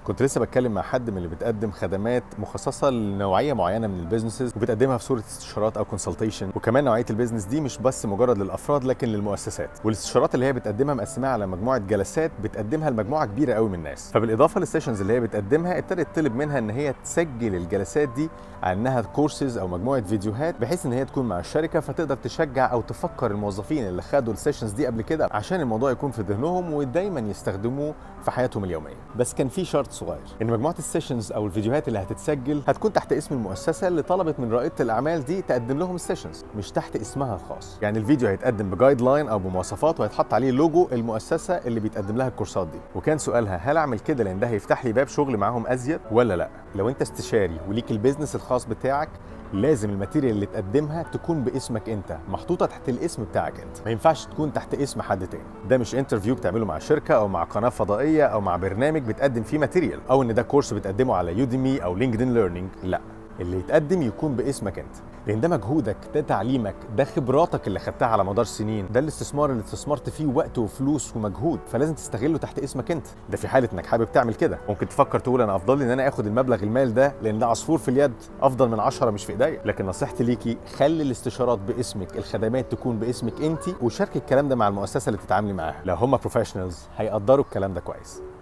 كنت لسه بتكلم مع حد من اللي بتقدم خدمات مخصصه لنوعيه معينه من البيزنسز وبتقدمها في صوره استشارات او كونسلتيشن وكمان نوعيه البيزنس دي مش بس مجرد للافراد لكن للمؤسسات والاستشارات اللي هي بتقدمها مقسمها على مجموعه جلسات بتقدمها لمجموعه كبيره قوي من الناس فبالاضافه للسيشنز اللي هي بتقدمها ابتدت تطلب منها ان هي تسجل الجلسات دي على انها كورسز او مجموعه فيديوهات بحيث ان هي تكون مع الشركه فتقدر تشجع او تفكر الموظفين اللي خدوا السيشنز دي قبل كده عشان الموضوع يكون في ذهنهم ودايما يستخدموه في حياتهم اليوميه بس كان في شرط صغير ان مجموعه السيشنز او الفيديوهات اللي هتتسجل هتكون تحت اسم المؤسسه اللي طلبت من رائده الاعمال دي تقدم لهم السيشنز مش تحت اسمها الخاص يعني الفيديو هيتقدم بجايد لاين او بمواصفات وهيتحط عليه لوجو المؤسسه اللي بيتقدم لها الكورسات دي وكان سؤالها هل اعمل كده لان ده هيفتح لي باب شغل معاهم ازيد ولا لا لو انت استشاري وليك البيزنس الخاص بتاعك لازم الماتيريال اللي تقدمها تكون باسمك انت محطوطه تحت الاسم بتاعك انت ما ينفعش تكون تحت اسم حد تاني ده مش انترفيو بتعمله مع شركه او مع قناه فضائيه او مع برنامج بتقدم فيه ماتيريال او ان ده كورس بتقدمه على يوديمي او لينكدين ليرنينج لا اللي يتقدم يكون باسمك انت لان ده مجهودك ده تعليمك ده خبراتك اللي خدتها على مدار سنين ده الاستثمار اللي استثمرت فيه وقت وفلوس ومجهود فلازم تستغله تحت اسمك انت ده في حاله انك حابب تعمل كده ممكن تفكر تقول انا افضل لي ان انا اخد المبلغ المال ده لان ده عصفور في اليد افضل من عشرة مش في ايديا لكن نصيحتي ليكي خلي الاستشارات باسمك الخدمات تكون باسمك انت وشاركي الكلام ده مع المؤسسه اللي بتتعاملي معاها لو هم بروفيشنالز هيقدروا الكلام ده كويس